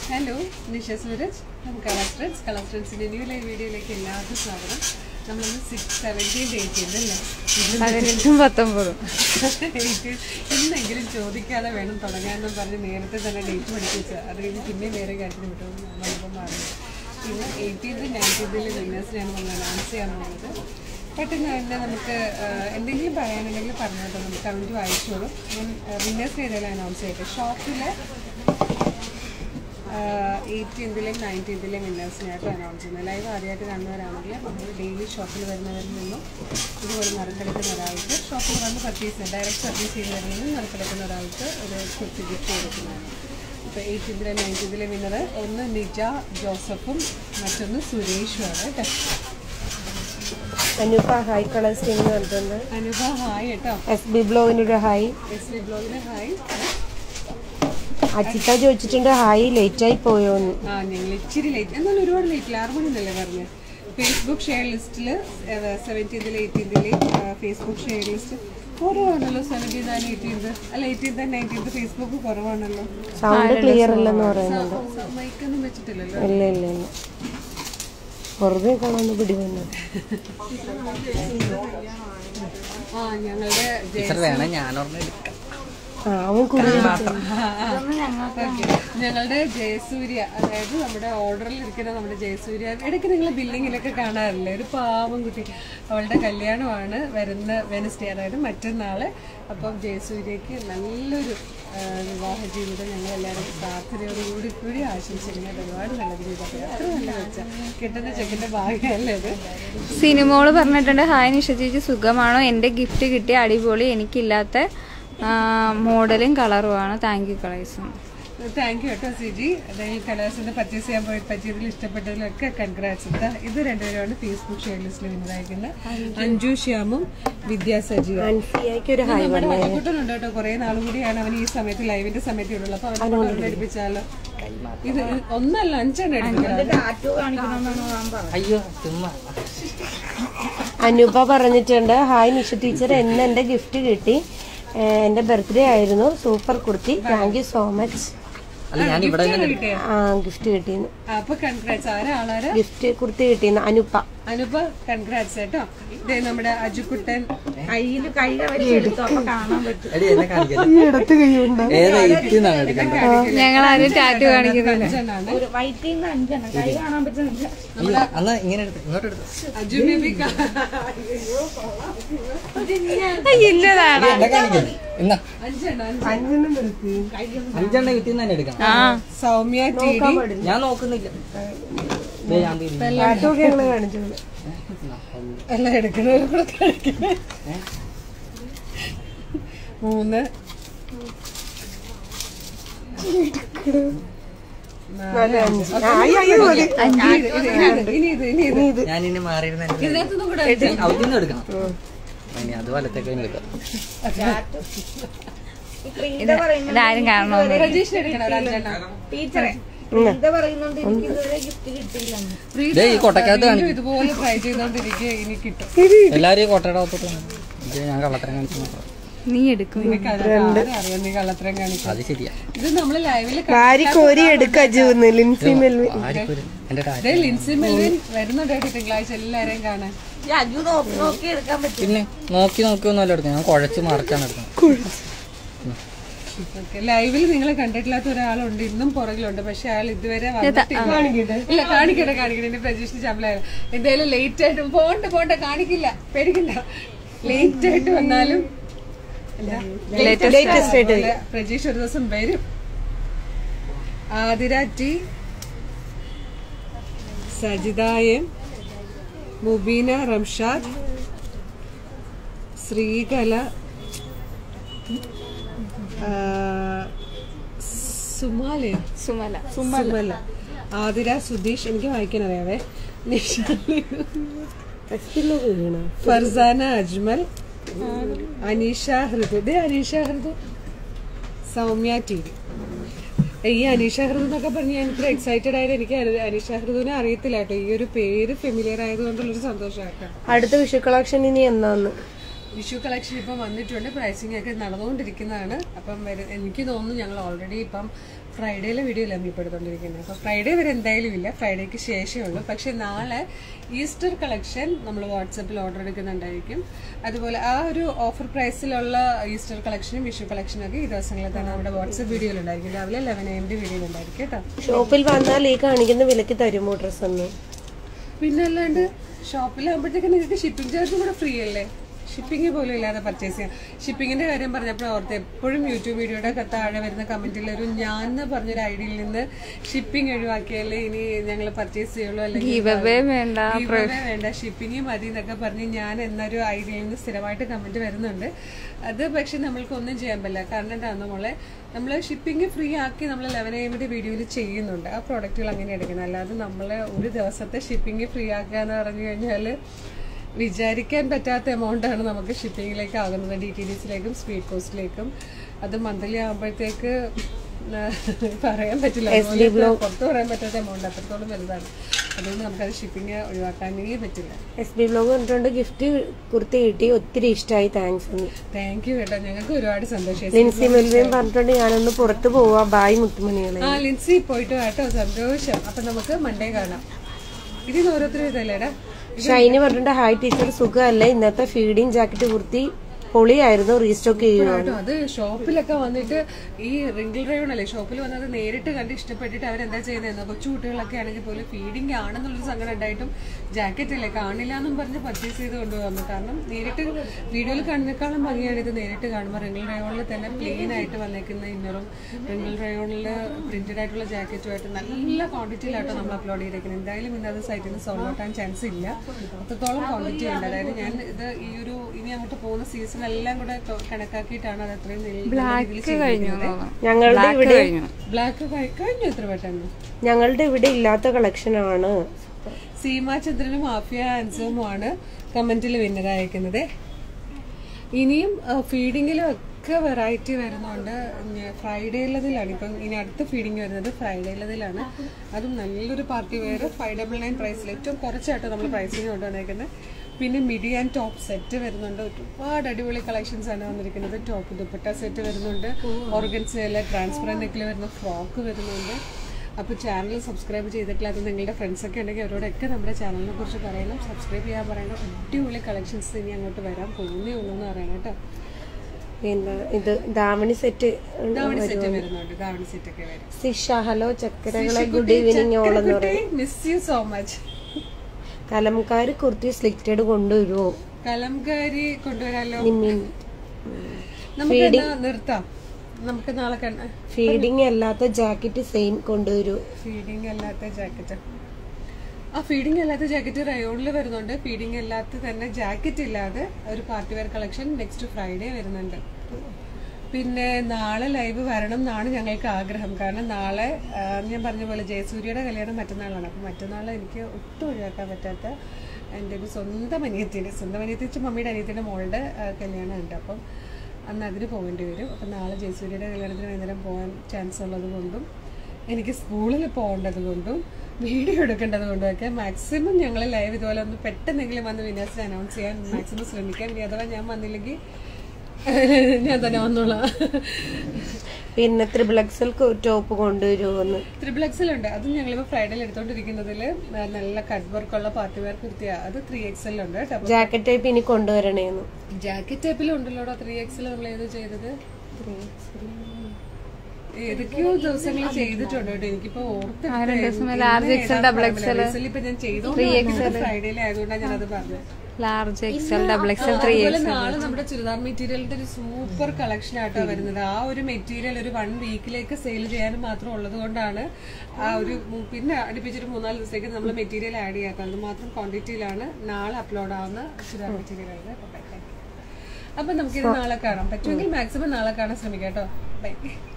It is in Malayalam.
ഹലോ നിഷ സൂരജ് നമുക്ക് കളർ സ്ട്രെഡ്സ് കളർ സ്ട്രെഡ്സിന്റെ ന്യൂ ലൈവ് വീഡിയോയിലേക്ക് എല്ലാവർക്കും സ്വാഗതം നമ്മളൊന്ന് സിക്സ് സെവൻറ്റീൻ ഡേറ്റ് ഉണ്ടല്ലേ പതിനെട്ടും പത്തൊമ്പതും ഡേറ്റ് ഇന്നെങ്കിലും ചോദിക്കാതെ വേണം തുടങ്ങാനെന്ന് പറഞ്ഞ് നേരത്തെ തന്നെ ഡേറ്റ് പഠിപ്പിച്ച അത് കഴിഞ്ഞ് പിന്നെ വേറെ കാര്യത്തിന് വിട്ടു നമ്മളിപ്പോൾ മാറി പിന്നെ എയ്റ്റീൻത് നയൻറ്റീൻതിലെ വിന്നേഴ്സിനെയാണ് നമ്മൾ അനൗൺസ് ചെയ്യാൻ പോകുന്നത് പെട്ടെന്ന് തന്നെ നമുക്ക് ആ, എന്തെങ്കിലും പറയാനുണ്ടെങ്കിൽ പറഞ്ഞോട്ടോ നമുക്ക് കമൻറ്റ് വായിച്ചോളൂ ഞാൻ വിന്നേഴ്സിനെ ഏതായാലും അനൗൺസ് ചെയ്യട്ടെ ഷോപ്പിലെ എയ്റ്റീൻതിലെയും നയൻറ്റീൻതിലെയും വിന്നേഴ്സിനായിട്ട് അനൗൺസ് ചെയ്യുന്നത് ലൈവ് ആദ്യമായിട്ട് കാണുന്നവരാണെങ്കിൽ നമ്മൾ ഡെയിലി ഷോപ്പിൽ വരുന്നവരിൽ നിന്നും ഇതുപോലെ നറുക്കെടുക്കുന്ന ഒരാൾക്ക് ഷോപ്പിൽ വന്ന് പർച്ചേസ് ഡയറക്റ്റ് പർച്ചേസ് ചെയ്യുന്നവരിൽ നിന്നും നറുക്കെടുക്കുന്ന ഒരാൾക്ക് ഒരു കുർത്തി ഗിഫ്റ്റ് കൊടുക്കുന്നതാണ് ഇപ്പോൾ എയ്റ്റീൻതിലെ നയൻറ്റീൻതിലെ വിന്നർ ഒന്ന് നിജ ജോസഫും മറ്റൊന്ന് സുരേഷുമാണ് കേട്ടോ അനുപ ഹായ് കളേഴ്സ് ടീം നടത്തുന്നത് അനുഭ ഹായ് കേട്ടോ എസ് ബി ബ്ലോഗിനൊരു ഹായ് എസ് വി ബ്ലോഗിന് ഹായ് അച്ചിത്ത ചോദിച്ചിട്ടുണ്ട് ഹായ് ലേറ്റ് ആയി പോയോന്ന് ആ ഞങ്ങൾ ഇച്ചിരി ലേറ്റ് എന്നാലും ഒരുപാട് ലേറ്റ് ആറ് മണി എന്നല്ലേ പറഞ്ഞ് ഫേസ്ബുക്ക് ഷെയർ ലിസ്റ്റിൽ സെവൻറ്റീൻതിലെ എയ്റ്റീൻതിലെയും ഫേസ്ബുക്ക് ഷെയർ ലിസ്റ്റ് കുറവാണല്ലോ സെവൻറ്റീൻ ആൻഡ് എയ്റ്റീൻത് അല്ല എയ്റ്റീൻത് ആൻഡ് നയൻറ്റീൻത് ഫേസ്ബുക്ക് കുറവാണല്ലോ സൗണ്ട് ക്ലിയർ അല്ലെന്ന് പറയുന്നുണ്ട് മൈക്കൊന്നും വെച്ചിട്ടില്ലല്ലോ ഇല്ല ഇല്ല ഇല്ല വെറുതെ കാണാൻ പിടി വന്നത് ആ ഞങ്ങളുടെ ജയ- ടീച്ചർ വേണം ഞാനൊരെണ്ണം എടുക്കാം ആ അവൻ കുറി ഓക്കേ. ഞങ്ങളുടെ ജയസൂര്യ അതായത് നമ്മുടെ ഓർഡറിൽ ഇരിക്കുന്ന നമ്മുടെ ജയസൂര്യ ഇടയ്ക്ക് നിങ്ങൾ ബില്ലിങ്ങിലൊക്കെ കാണാറില്ലേ ഒരു പാവം കുട്ടി അവളുടെ കല്യാണമാണ് വരുന്ന വെനസ്ഡേ അതായത് മറ്റന്നാള് അപ്പം ജയസൂര്യക്ക് നല്ലൊരു ആ, വിവാഹ ജീവിതം ഞങ്ങൾ എല്ലാവരും പ്രാർത്ഥനയോടുകൂടി കൂടി ആശംസിക്കുന്നത് ഒരുപാട് നല്ല ജീവിതം അത്ര നല്ല വെച്ച കിട്ടുന്ന ചെക്കിന്റെ ഭാഗ്യമല്ലേ അത് സിനിമോള് പറഞ്ഞിട്ടുണ്ട് ഹായ് നിഷ ചേച്ചി സുഖമാണോ എൻ്റെ ഗിഫ്റ്റ് കിട്ടിയ അടിപൊളി എനിക്കില്ലാത്ത ആ, മോഡലും കളറുമാണ് താങ്ക് യു കളേഴ്സും താങ്ക് യു കേട്ടോ സിജി അതായത് കലേഴ്സിന്റെ പർച്ചേസ് ചെയ്യാൻ പോയി പറ്റിയതിൽ ഇഷ്ടപ്പെട്ടതിലൊക്കെ കൺഗ്രാറ്റ്സ് ഇത് രണ്ടുപേരുമാണ് ഫേസ്ബുക്ക് ഷെയർ ലിസ്റ്റിൽ വിന്നറായിരിക്കുന്നത് അഞ്ജു ശ്യാമും വിദ്യാ സജീവ അൻഫിയയ്ക്ക് ഒരു ഹായ് നമ്മുടെ വട്ടക്കുട്ടനുണ്ട് കേട്ടോ കുറെ നാൾ കൂടിയാണ് അവൻ ഈ സമയത്ത് ലൈവിന്റെ സമയത്ത് ഇടുള്ളൂ അപ്പൊ അവനെ പഠിപ്പിച്ചാലോ ഇത് ഒന്നല്ല അഞ്ചെണ്ണം എടുത്തിട്ടുണ്ട് അയ്യോ ചുമ്മാ അനുപ പറഞ്ഞിട്ടുണ്ട് ഹായ് നിഷ ടീച്ചർ എന്ന് എന്റെ ഗിഫ്റ്റ് കിട്ടി ഏഹ് എന്റെ ബർത്ത്ഡേ ആയിരുന്നു super kurti thank you so much അല്ല ഞാൻ ഇവിടെ തന്നെ എടുക്കാം. ആ ഗിഫ്റ്റ് കിട്ടിയെന്ന് അപ്പൊ കൺഗ്രാറ്റ്സ് ആരാ ആളാരാ ഗിഫ്റ്റ് കുർത്തി കിട്ടിയെന്ന് അനുപ അനുപ കൺഗ്രാറ്റ്സ് കേട്ടോ ഇതേ നമ്മുടെ അജുക്കുട്ടൻ എടി എന്നെ കാണിക്കല്ലേ ഏതാ ഇത്തിന്നാണ് എടുക്കണ്ടത് ഞങ്ങൾ ആരും ടാറ്റു കാണിക്കുന്നില്ല അഞ്ചെണ്ണാണ് അയ്യോ, എന്നാ ഇങ്ങനെ എടുത്ത് ഇങ്ങോട്ട് എടുത്ത് അജു ബേബി ഇല്ലതാണ് എടി, എന്നെ കാണിക്കല്ലേ എന്നാ അഞ്ചെണ്ണം അഞ്ചെണ്ണ കിട്ടിയെന്ന് തന്നെ എടുക്കാം ആ സൗമ്യ ടി ഡി ഞാൻ നോക്കുന്നില്ല ദേ, ഞാൻ തീരുന്നു. പാട്ടൊക്കെ ഞങ്ങള് കാണിച്ചോളൂ എല്ലാം എടുക്കണവർ കൂടെ കഴിക്കണേ മൂന്ന് നാല് അഞ്ച് ആയി ആയി മതി ഇനി ഇത്, ഇനി ഇത് ഇനി ഇത് ഞാൻ ഇനി മാറിയിരുന്ന ഇതിനകത്തുനിന്നും കൂടെ അവിടുന്ന് എടുക്കണം ഇനി അത് വലത്തേക്ക് എടുക്കാം ഇതാരും കാണണമെന്ന് രജീഷിന് എടുക്കണം ഒരു അഞ്ചെണ്ണം ദേ, ഈ കൊട്ടക്കകത്ത് വീണ്ടും കാണിക്കും ഇതുപോലെ ട്രൈ ചെയ്തോണ്ടിരിക്കുക ഇനി കിട്ടും എല്ലാരും ഈ കൊട്ടയുടെ അകത്തോട്ട് വന്നു. ഇത് ഞാൻ കള്ളത്തരം കാണിച്ചു നോക്കാം. നീ എടുക്കും നിനക്ക് അത് ആരെ അറിയാം നീ കള്ളത്തരം കാണിക്കും അത് ശരിയാ ഇത് നമ്മള് ലൈവില് വാരി കോരി എടുക്ക അജുന്ന് ലിൻസി മെൽവി ആർക്കൊരു എന്റെ കാര്യം ലിൻസി മെൽവിൻ വരുന്നുണ്ട് കേട്ടോ തിങ്കളാഴ്ച എല്ലാരെയും കാണാൻ പിന്നെ നോക്കി നോക്കി ഒന്നുമല്ല എടുക്കാം ഞാൻ കുഴച്ച് മറച്ചാണ് എടുക്കുന്നത് ഓക്കെ ലൈവിൽ നിങ്ങൾ കണ്ടിട്ടില്ലാത്ത ഒരാളുണ്ട് ഇന്നും പുറകിലുണ്ട് പക്ഷെ അയാൾ ഇതുവരെ വന്നിട്ടില്ല ഇല്ല കാണിക്കട്ടെ കാണിക്കട്ടെ എന്റെ പ്രജീഷ് ചാമ്പലായ എന്തായാലും ലേറ്റ് ആയിട്ട് പോണ്ട പോണ്ട കാണിക്കില്ല പേടിക്കില്ല ലേറ്റ് ആയിട്ട് വന്നാലും എന്താ? ലേറ്റസ്റ്റ് ആയിട്ട് അല്ല, പ്രജീഷ് ഒരു ദിവസം വരും ആതിര ടി സജിതായം മുബീന റംഷാദ് ശ്രീകല ആ, സുമാലയോ സുമല സുമല ആതിര സുധീഷ് എനിക്ക് വായിക്കാൻ അറിയാവേ നിഷാലി ഫർസാന അജ്മൽ അനീഷ ഹൃദു ദേ അനീഷ ഹൃദു സൗമ്യ ടി വി ഈ അനീഷ ഹൃദു എന്നൊക്കെ പറഞ്ഞ് ഞാൻ ഇത്ര എക്സൈറ്റഡ് ആയത് എനിക്ക് അനി- അനീഷ ഹൃദുവിനെ അറിയത്തില്ല കേട്ടോ ഈ ഒരു പേര് ഫെമിലിയർ ആയതുകൊണ്ടുള്ളൊരു സന്തോഷമാക്കാം അടുത്ത വിഷു കളക്ഷൻ ഇനി എന്നാന്ന് വിഷു കളക്ഷൻ ഇപ്പം വന്നിട്ടുണ്ട് പ്രൈസിങ് ഒക്കെ നടന്നുകൊണ്ടിരിക്കുന്നതാണ് അപ്പം വര- എനിക്ക് തോന്നുന്നു ഞങ്ങൾ ഓൾറെഡി ഇപ്പം ഫ്രൈഡേയിലെ വീഡിയോ ലഭ്യപ്പെടുത്തോണ്ടിരിക്കുന്നത് അപ്പോൾ ഫ്രൈഡേ വരെ എന്തായാലും ഇല്ല ഫ്രൈഡേക്ക് ശേഷമേ ഉള്ളൂ പക്ഷെ നാളെ ഈസ്റ്റർ കളക്ഷൻ നമ്മൾ വാട്സപ്പിൽ ഓർഡർ എടുക്കുന്നുണ്ടായിരിക്കും അതുപോലെ ആ ഒരു ഓഫർ പ്രൈസിലുള്ള ഈസ്റ്റർ കളക്ഷനും വിഷു കളക്ഷനും ഒക്കെ ഈ ദിവസങ്ങളിൽ തന്നെ നമ്മുടെ വാട്സപ്പ് വീഡിയോയിലുണ്ടായിരിക്കും രാവിലെ ലെവൻ എം ഡി വീഡിയോയിലുണ്ടായിരിക്കും കേട്ടോ ഷോപ്പിൽ വന്നാൽ ഈ കാണിക്കുന്ന വിലക്ക് തരുമോ ഡ്രസ് ഒന്നും പിന്നെ അല്ലാണ്ട് ഷോപ്പിലാകുമ്പോഴത്തേക്ക് നിങ്ങൾക്ക് ഷിപ്പിംഗ് ചാർജ് കൂടെ ഫ്രീ അല്ലേ ഷിപ്പിംഗ് പോലും ഇല്ലാതെ പർച്ചേസ് ചെയ്യാം ഷിപ്പിങ്ങിന്റെ കാര്യം പറഞ്ഞപ്പോൾ ഓർത്ത് എപ്പോഴും യൂട്യൂബ് വീഡിയോയുടെ ഒക്കെ താഴെ വരുന്ന കമന്റിൽ ഒരു ഞാൻ എന്ന് പറഞ്ഞൊരു ഐഡിയയിൽ നിന്ന് ഷിപ്പിംഗ് ഒഴിവാക്കിയാലേ ഇനി ഞങ്ങൾ പർച്ചേസ് ചെയ്യുള്ളൂ അല്ലെങ്കിൽ ഗീവവേ വേണ്ട Giveaway വേണ്ട ഷിപ്പിംഗ് മതി എന്നൊക്കെ പറഞ്ഞ് ഞാൻ എന്നൊരു ഐഡിയയിൽ നിന്ന് സ്ഥിരമായിട്ട് കമന്റ് വരുന്നുണ്ട് അത് പക്ഷെ നമ്മൾക്കൊന്നും ചെയ്യാൻ പറ്റില്ല കാരണം എന്താണെന്ന് മോളെ നമ്മൾ ഷിപ്പിംഗ് ഫ്രീ ആക്കി നമ്മൾ ലെവൻ എമ്മിന്റെ വീഡിയോയിൽ ചെയ്യുന്നുണ്ട് ആ പ്രോഡക്റ്റുകൾ അങ്ങനെ എടുക്കുന്നത് അല്ലാതെ നമ്മൾ ഒരു ദിവസത്തെ ഷിപ്പിംഗ് ഫ്രീ ആക്കുക എന്ന് പറഞ്ഞു കഴിഞ്ഞാൽ വിചാരിക്കാൻ പറ്റാത്ത എമൗണ്ട് ആണ് നമുക്ക് ഷിപ്പിങ്ങിലേക്ക് ആകുന്നത് ഡി ടി ഡി സിലേക്കും സ്പീഡ് പോസ്റ്റിലേക്കും അത് മന്ത്ലി ആകുമ്പോഴത്തേക്ക് പറയാൻ പറ്റില്ല അതുപോലെ പുറത്ത് പറയാൻ പറ്റാത്ത എമൗണ്ട് അത്രത്തോളം വലുതാണ് അതുകൊണ്ട് നമുക്കത് ഷിപ്പിംഗ് ഒഴിവാക്കാനേ പറ്റില്ല എസ് ബി ബ്ലോഗ് പറഞ്ഞിട്ടുണ്ട് ഗിഫ്റ്റ് കുർത്തി കിട്ടി ഒത്തിരി ഇഷ്ടമായി താങ്ക്സ് എന്ന് താങ്ക് യു കേട്ടോ ഞങ്ങൾക്ക് ഒരുപാട് സന്തോഷം ലിൻസി മെൽവിയും പറഞ്ഞിട്ടുണ്ട് ഞാനൊന്ന് പുറത്ത് പോവാ ബായ് മുത്തുമണികളെ ആ ലിൻസി പോയിട്ട് കേട്ടോ സന്തോഷം അപ്പൊ നമുക്ക് മൺഡേ കാണാം ഇതിന് ഓരോരുത്തരും ഇതല്ലേടാ ഷൈനി പറഞ്ഞിട്ടുണ്ട് ഹായ് ടീച്ചർ സുഖമല്ലേ ഇന്നത്തെ ഫീഡിങ് ജാക്കറ്റ് കുർത്തി പൊളിയായിരുന്നു റീസ്റ്റോക്ക് ചെയ്യുക കേട്ടോ അത് ഷോപ്പിലൊക്കെ വന്നിട്ട് ഈ റിങ്കിൾ റയോൺ അല്ലേ ഷോപ്പിൽ വന്നത് നേരിട്ട് കണ്ട് ഇഷ്ടപ്പെട്ടിട്ട് അവരെന്താ ചെയ്യുന്നത് കൊച്ചു കുട്ടികളൊക്കെ ആണെങ്കിൽ പോലും ഫീഡിങ് ആണെന്നുള്ളൊരു സങ്കടം ഉണ്ടായിട്ടും ജാക്കറ്റ് അല്ലേ കാണില്ല എന്നും പറഞ്ഞ് പർച്ചേസ് ചെയ്ത് കൊണ്ടുവന്നു കാരണം നേരിട്ട് വീഡിയോയിൽ കാണുന്നേക്കാളും ഭംഗിയാണ് ഇത് നേരിട്ട് കാണുമ്പോൾ റിങ്കിൾ റയോണിൽ തന്നെ പ്ലെയിൻ ആയിട്ട് വന്നേക്കുന്ന ഇന്നറും റിങ്കിൾ റയോണിൽ പ്രിന്റഡ് ആയിട്ടുള്ള ജാക്കറ്റുമായിട്ട് നല്ല ക്വാണ്ടിറ്റിയിലാട്ടോ നമ്മൾ അപ്ലോഡ് ചെയ്തേക്കുന്നത് എന്തായാലും ഇന്ന് അത് സൈറ്റിൽ നിന്ന് സോൾവ് ഔട്ടാൻ ചാൻസ് ഇല്ല അത്രത്തോളം ക്വാണ്ടിറ്റി ഉണ്ട് അതായത് ഞാൻ ഇത് ഈ ഒരു ഇനി അങ്ങോട്ട് പോകുന്ന സീസൺ എല്ലാം കൂടെ തൊ- കണക്കാക്കിയിട്ടാണ് അത് അത്രയും നല്ല രീതിയിൽ ചെയ്തിരിക്കുന്നത് ഞങ്ങളുടെ ഇവിടെ ബ്ലാക്ക് കഴിഞ്ഞു എത്ര പെട്ടെന്ന് ഞങ്ങളുടെ ഇവിടെ ഇല്ലാത്ത കളക്ഷനാണ് സീമ ചന്ദ്രനും മാഫിയ ആൻസവുമാണ് കമന്റിൽ വിന്നർ അയക്കുന്നത് ഇനിയും ഫീഡിങ്ങിലും ഒക്കെ വെറൈറ്റി വരുന്നുണ്ട് ഫ്രൈഡേയിലതിലാണ് ഇപ്പം ഇനി അടുത്ത ഫീഡിങ് വരുന്നത് ഫ്രൈഡേയിലതിലാണ് അതും നല്ലൊരു party wear five double nine പ്രൈസിൽ ഏറ്റവും കുറച്ചായിട്ട് നമ്മൾ പ്രൈസിങ് കൊണ്ടുവന്നേക്കുന്നത് പിന്നെ മിഡി ആൻഡ് ടോപ്പ് സെറ്റ് വരുന്നുണ്ട് ഒരുപാട് അടിപൊളി കളക്ഷൻസ് ആണ് വന്നിരിക്കുന്നത് ടോപ്പ് ദുപ്പട്ട സെറ്റ് വരുന്നുണ്ട് ഓർഗൻസിലെ ട്രാൻസ്പെറൻറ്റ് നെക്കിൽ വരുന്ന ഫ്രോക്ക് വരുന്നുണ്ട് അപ്പോൾ ചാനൽ സബ്സ്ക്രൈബ് ചെയ്തിട്ടില്ലാത്ത നിങ്ങളുടെ ഫ്രണ്ട്സൊക്കെ ഉണ്ടെങ്കിൽ അവരോടൊക്കെ നമ്മുടെ ചാനലിനെ കുറിച്ച് പറയണം സബ്സ്ക്രൈബ് ചെയ്യാൻ പറയണം അടിപൊളി കളക്ഷൻസ് ഇനി അങ്ങോട്ട് വരാൻ പോകുന്നേ ഉള്ളൂ എന്ന് പറയണം കേട്ടോ പിന്നെ ഇത് ദാവണി സെറ്റ് ദാവണി സെറ്റ് വരുന്നുണ്ട് ദാവണി സെറ്റ് ഒക്കെ വരും സിഷ ഹലോ ചക്കരകളെ ഗുഡ് ഈവനിങ് ഓൾ എന്ന് പറയും മിസ് യു സോ മച്ച് കലംകാര് കുർത്തി സ്ലിക്റ്റഡ് കൊണ്ടുവരുമോ കലംകാരി കൊണ്ടുവരാലോ നിമ്മിൻ നമുക്ക് എന്നാ നിർത്താം നമുക്ക് നാളെ കണ്ട ഫീഡിങ് അല്ലാത്ത ജാക്കറ്റ് സെയിം കൊണ്ടുവരൂ ഫീഡിങ് അല്ലാത്ത ജാക്കറ്റ് ആ ഫീഡിങ് അല്ലാത്ത ജാക്കറ്റ് റയോണിൽ വരുന്നുണ്ട് ഫീഡിങ് അല്ലാത്ത തന്നെ ജാക്കറ്റ് ഇല്ലാതെ ഒരു party wear collection next Friday വരുന്നുണ്ട് പിന്നെ നാളെ ലൈവ് വരണം എന്നാണ് ഞങ്ങൾക്ക് ആഗ്രഹം കാരണം നാളെ ആ, ഞാൻ പറഞ്ഞ പോലെ ജയസൂര്യയുടെ കല്യാണം മറ്റന്നാളാണ് അപ്പം മറ്റന്നാൾ എനിക്ക് ഒട്ടും ഒഴിവാക്കാൻ പറ്റാത്ത എൻ്റെ ഒരു സ്വന്തം അനിയത്തിൻ്റെ സ്വന്തം അനിയത്തി വെച്ച് മമ്മിയുടെ അനിയത്തിൻ്റെ മോളുടെ ആ, കല്യാണം ഉണ്ട് അപ്പം അന്ന് അതിന് പോകേണ്ടി വരും അപ്പം നാളെ ജയസൂര്യയുടെ കല്യാണത്തിന് വൈകുന്നേരം പോകാൻ ചാൻസ് ഉള്ളത് കൊണ്ടും എനിക്ക് സ്കൂളിൽ പോകേണ്ടത് കൊണ്ടും വീഡിയോ എടുക്കേണ്ടത് കൊണ്ടും ഒക്കെ മാക്സിമം ഞങ്ങൾ ലൈവ് ഇതുപോലെ ഒന്ന് പെട്ടെന്നെങ്കിലും വന്ന് വിനാസിനെ അനൗൺസ് ചെയ്യാൻ മാക്സിമം ശ്രമിക്കാം ഇനി അഥവാ ഞാൻ വന്നില്ലെങ്കിൽ ഞാൻ തന്നെ വന്നോളാം പിന്നെ ത്രിബിൾ എക്സൽ ടോപ്പ് കൊണ്ടുവരുമോന്ന് ത്രിബിൾ എക്സൽ ഉണ്ട് അതും ഞങ്ങളിപ്പോൾ ഫ്രൈഡേയിൽ എടുത്തോണ്ടിരിക്കുന്നതിൽ നല്ല കട്ട് വർക്കുള്ള പാർട്ടി വെയർ കുർത്തിയാണ് അത് ത്രീ എക്സൽ ഉണ്ട് കേട്ടോ ജാക്കറ്റ് ടൈപ്പ് ഇനി കൊണ്ടുവരണേന്ന് ജാക്കറ്റ് ടൈപ്പിലും ഉണ്ടല്ലോടാ ത്രീ എക്സൽ നമ്മൾ ഏത് ചെയ്തത് ഏതൊക്കെയോ ദിവസങ്ങൾ ചെയ്തിട്ടുണ്ട് കേട്ടോ എനിക്കിപ്പോ large XL, double XL. ഇപ്പൊ ഞാൻ ചെയ്തോ ഫ്രൈഡേയിൽ ആയതുകൊണ്ടാണ് ഞാൻ അത് പറഞ്ഞത് large XL double XL three അതുപോലെ നാളെ നമ്മുടെ ചുരിദാർ മെറ്റീരിയലിന്റെ ഒരു സൂപ്പർ കളക്ഷൻ ആയിട്ടാ വരുന്നത് ആ ഒരു മെറ്റീരിയൽ ഒരു വൺ വീക്കിലേക്ക് സെയിൽ ചെയ്യാൻ മാത്രം ഉള്ളത് കൊണ്ടാണ് ആ ഒരു മു- പിന്നെ അടുപ്പിച്ചൊരു മൂന്നാല് ദിവസത്തേക്ക് നമ്മൾ മെറ്റീരിയൽ ആഡ് ചെയ്യാത്തത് അത് മാത്രം ക്വാണ്ടിറ്റിയിലാണ് നാളെ അപ്ലോഡ് ആവുന്ന ചുരിദാർ മെറ്റീരിയൽ അപ്പൊ നമുക്കിത് നാളെ കാണാം പറ്റുമെങ്കിൽ മാക്സിമം നാളെ കാണാൻ ശ്രമിക്കാം കേട്ടോ ബൈ